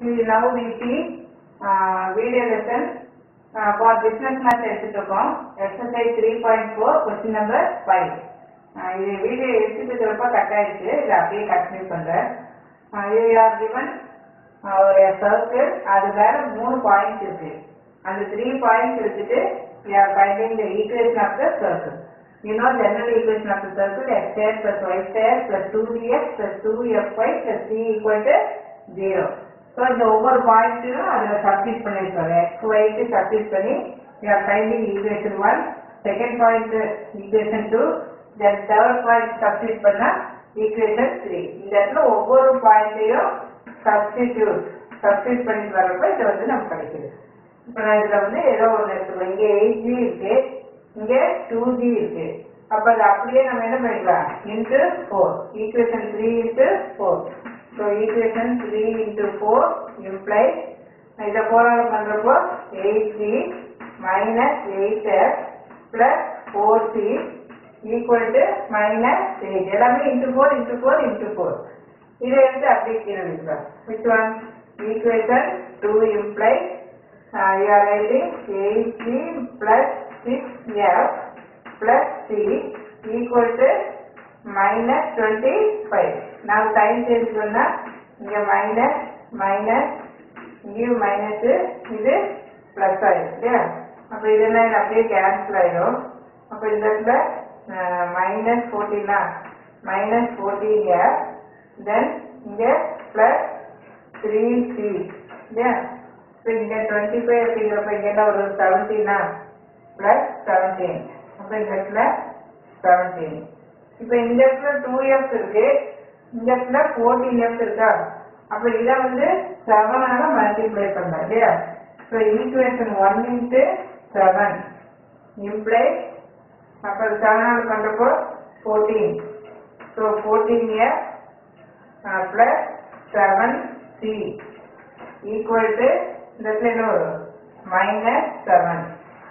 we now we see uh, video lesson uh, for business math எடுத்துட்டு இருக்கோம் exercise three point four question number five இது video எடுத்துட்டு இருக்கப்ப cut ஆயிடுச்சு இதை அப்படியே கண்டினியூ பண்றேன் யூ ஆர் given uh, ஒரு சர்க்கிள் அது வேற மூணு பாயிண்ட்ஸ் இருக்கு அந்த த்ரீ பாயிண்ட்ஸ் வச்சுட்டு we are finding the equation of the circle you know general equation of the circle x square plus y square plus 2dx plus 2fy plus c equal to 0 so இந்த ஒவ்வொரு பாயிண்ட்டையும் அதில் substitute பண்ணியிருக்காங்க X ஒய்க்கு substitute பண்ணி we are finding equation 1 second point equation 2 then third point substitute பண்ணா equation 3 இந்த இடத்துல ஒவ்வொரு பாயிண்ட்டையும் சப்ஸ்டிடியூட் சப்ஸ்டிட் பண்ணிட்டு வரப்ப இது வந்து நமக்கு கிடைக்குது இப்போ நான் இதுல வந்து ஏதோ ஒன்று எடுத்துக்கோ இங்கே எயிட் ஜி இருக்கு இங்க டூ ஜி இருக்கு அப்ப அது அப்படியே நம்ம என்ன பண்ணிக்கலாம் into four equation three into four so equation three into four imply இதை போராட பண்றப்போ eight G minus eight X plus four C equal to minus eight எல்லாமே into four into four into four இதை எடுத்து அப்படியே கீழே வைக்கலாம் which one equation two imply uh, you are writing 8g plus 6f plus c equal to minus 25. Now sign change பண்ணா இங்க minus minus இங்கே minus இது plus ஆயிடும் இல்லையா அப்ப இதெல்லாம் இது அப்படியே கேன்சல் ஆயிடும் அப்ப இந்த இடத்துல மைனஸ் ஃபோர்டீனா மைனஸ் ஃபோர்டீன் தென் இங்க பிளஸ் த்ரீ சி இல்லையா இப்போ இங்கே டுவெண்ட்டி ஃபைவ் அப்படிங்கிறப்ப இங்கே என்ன ஒரு செவன்டீனா ப்ளஸ் செவன்டீன் அப்போ இந்த இடத்துல செவன்டீன் இப்போ இந்த இடத்துல டூ எஃப் இருக்கு இந்த இடத்துல ஃபோர்டீன் எஃப் இருக்கா அப்போ இதை வந்து செவனால மல்டிப்ளை பண்ணலாம் இல்லையா so equation one into seven imply அப்போ செவனால் பண்ணுறப்போ fourteen so fourteen F plus seven C equal to இந்த இடத்துல என்ன வரும் மைனஸ் செவன்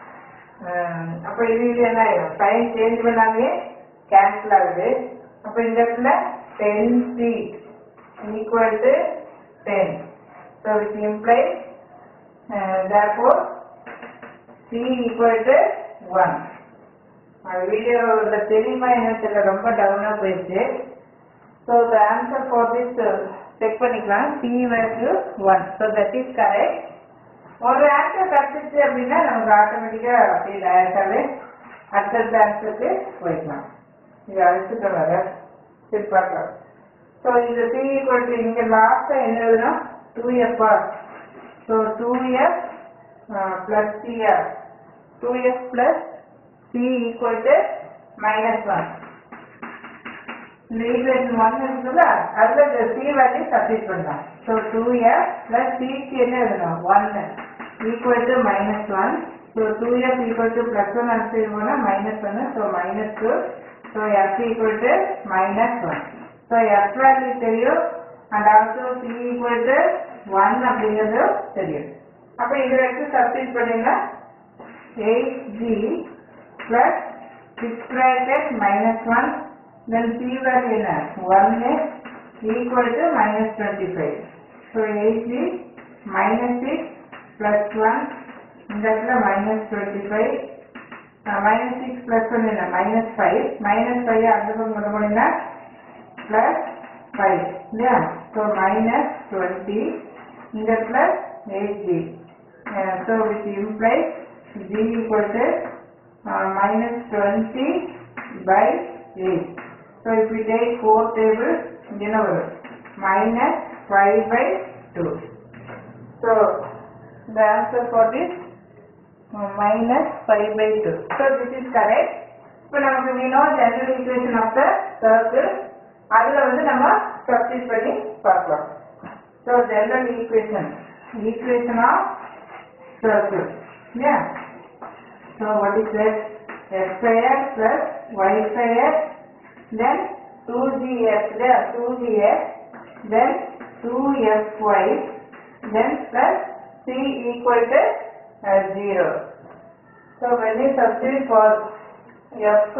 அப்போ இது இது என்ன ஆயிடும் சைன் சேஞ்ச் பண்ணாமே கேன்சல் ஆகுது அப்போ இந்த இடத்துல ten C equal to ten so which imply therefore C equal to one வீடியோவில் தெரியுமா என்ன தெரியல ரொம்ப டவுனாக போயிடுச்சு so the answer for this check பண்ணிக்கலாம் C value one so that is correct ஒரு ஆன்சர் கிடச்சிச்சு அப்படின்னா நமக்கு ஆட்டோமேட்டிக்காக அப்படியே டேரக்டாகவே அடுத்தடுத்த ஆன்சருக்கு போய்க்கலாம் இது அழைச்சிட்டு வர சரி பார்க்கலாம் ஸோ இந்த சி ஈக்குவல் டு இங்கே லாஸ்ட்டாக என்ன எழுதணும் டூ எஃப்ஆ ஸோ டூ எஃப் ப்ளஸ் சிஆர் two F plus C equal to minus one இந்த ஈக்குவேஷன் ஒன் இருக்குல்ல அதுல இந்த சி வேல்யூ சப்ஸ்டிட் பண்ணலாம் ஸோ டூ எஃப் பிளஸ் சிக்கு என்ன எழுதணும் ஒன்னு equal to minus one so two F equal to plus one அனுப்பிடுவோம்னா மைனஸ் ஒன்னு so minus two so F equal to minus one so F value தெரியும் and also C equal to one அப்படிங்கிறது தெரியும் அப்போ இதில் எடுத்து சப்ஸ்டிட் பண்ணீங்கன்னா eight G plus six bracket minus one then C value என்ன 1 is equal to minus 25. So 8G minus 6 plus 1 இந்த இடத்துல minus 25 uh, minus 6 plus 1 என்ன minus 5 minus 5 அந்த பக்கம் கொண்டு போனீங்கன்னா plus 5 இல்லையா so minus 20 இந்த இடத்துல 8G uh, so which implies G equal to uh, minus 20 by 8 So if we take four tables, you know, minus 5 by 2. So the answer for this uh, minus 5 by 2. So this is correct. இப்போ நமக்கு we know general equation of the circle. அதில் வந்து நம்ம substitute பண்ணி பார்க்கலாம். So general equation, equation of circle. Yeah. So what is that? x square plus y square then 2gx there 2gx then 2fy then plus c equal to uh, 0 so when you substitute for f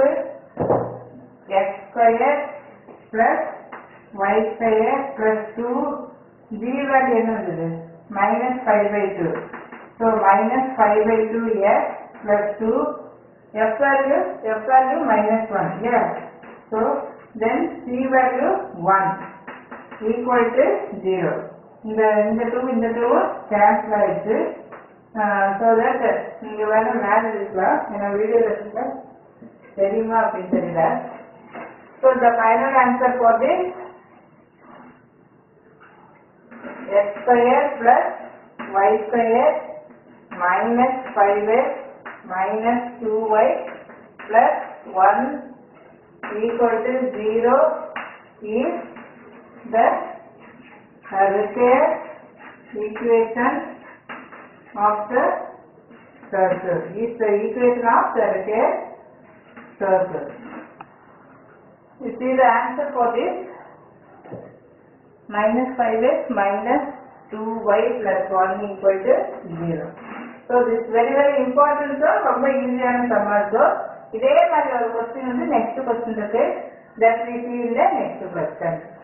x square plus y square plus 2 g value என்ன வந்தது minus five by two so minus five by two S plus two F value F value minus one S so then C value one equal to zero இந்த இந்த two இந்த டூவும் cancel ஆயிடுச்சு so that நீங்கள் வேணா மேலே இருக்கலாம் ஏன்னா வீடியோவில் இருக்க தெரியுமா அப்படின்னு தெரியல so the final answer for this x square plus y square minus 5x minus 2y plus 1 equal to 0 is the uh, required equation of the circle. Is the equation of the required circle. You see the answer for this? minus 5x minus 2y plus 1 equal to 0. So this very very important so ரொம்ப ஈஸியான summer so இதே மாதிரி ஒரு question வந்து next question இருக்கு that we see in the next question.